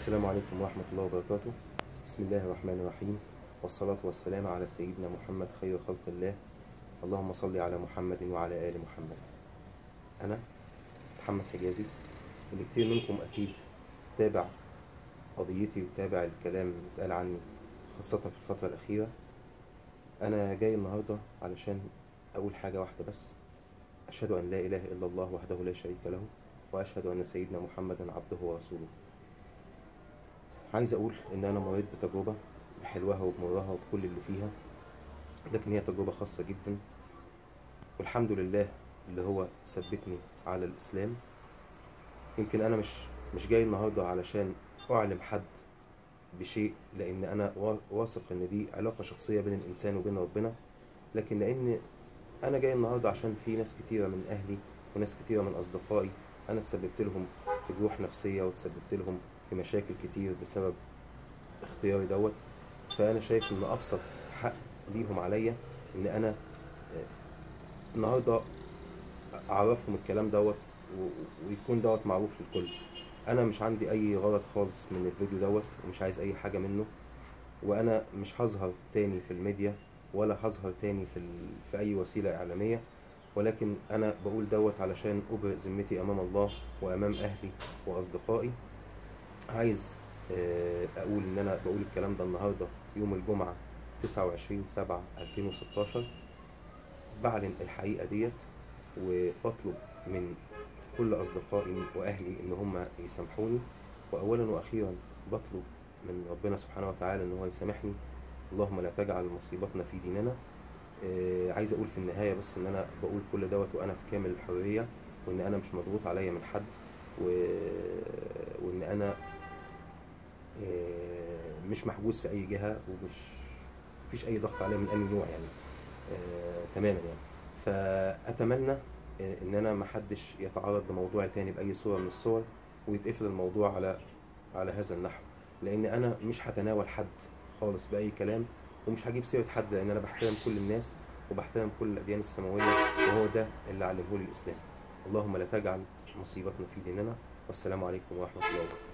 السلام عليكم ورحمة الله وبركاته بسم الله الرحمن الرحيم والصلاة والسلام على سيدنا محمد خير خلق الله اللهم صل على محمد وعلى آل محمد أنا محمد حجازي اللي كتير منكم أكيد تابع قضيتي وتابع الكلام اللي اتقال عني خاصة في الفترة الأخيرة أنا جاي النهاردة علشان أقول حاجة واحدة بس أشهد أن لا إله إلا الله وحده لا شريك له وأشهد أن سيدنا محمدا عبده ورسوله عايز أقول إن أنا مريت بتجربة بحلوها وبمرها وبكل اللي فيها لكن هي تجربة خاصة جدا والحمد لله اللي هو ثبتني على الإسلام يمكن أنا مش مش جاي النهاردة علشان أعلم حد بشيء لأن أنا وا- واثق إن دي علاقة شخصية بين الإنسان وبين ربنا لكن لأن أنا جاي النهاردة عشان في ناس كتيرة من أهلي وناس كتيرة من أصدقائي أنا تسببت لهم في جروح نفسية وتسببت لهم في مشاكل كتير بسبب اختياري دوت فأنا شايف إن أبسط حق ليهم عليا إن أنا آه، النهاردة أعرفهم الكلام دوت و- ويكون دوت معروف للكل أنا مش عندي أي غرض خالص من الفيديو دوت ومش عايز أي حاجة منه وأنا مش هظهر تاني في الميديا ولا هظهر تاني في, ال... في أي وسيلة إعلامية ولكن أنا بقول دوت علشان أبرئ ذمتي أمام الله وأمام أهلي وأصدقائي عايز آه، أقول إن أنا بقول الكلام ده النهاردة يوم الجمعة 29 7 2016 بعلن الحقيقة ديت وبطلب من كل أصدقائي وأهلي إن هم يسامحوني وأولا وأخيرا بطلب من ربنا سبحانه وتعالى إن هو يسامحني اللهم لا تجعل مصيبتنا في ديننا آه، عايز أقول في النهاية بس إن أنا بقول كل دوت وأنا في كامل الحرية وإن أنا مش مضغوط عليا من حد و... وإن أنا آه، مش محجوز في أي جهة ومش مفيش أي ضغط عليا من أي نوع يعني آه، تماما يعني فأتمنى آه، إن أنا محدش يتعرض لموضوع تاني بأي صورة من الصور ويتقفل الموضوع على على هذا النحو لأن أنا مش هتناول حد خالص بأي كلام ومش هجيب سيرة حد لأن أنا بحترم كل الناس وبحترم كل الأديان السماوية وهو ده اللي علمه لي الإسلام اللهم لا تجعل مصيبتنا في ديننا والسلام عليكم ورحمة الله وبركاته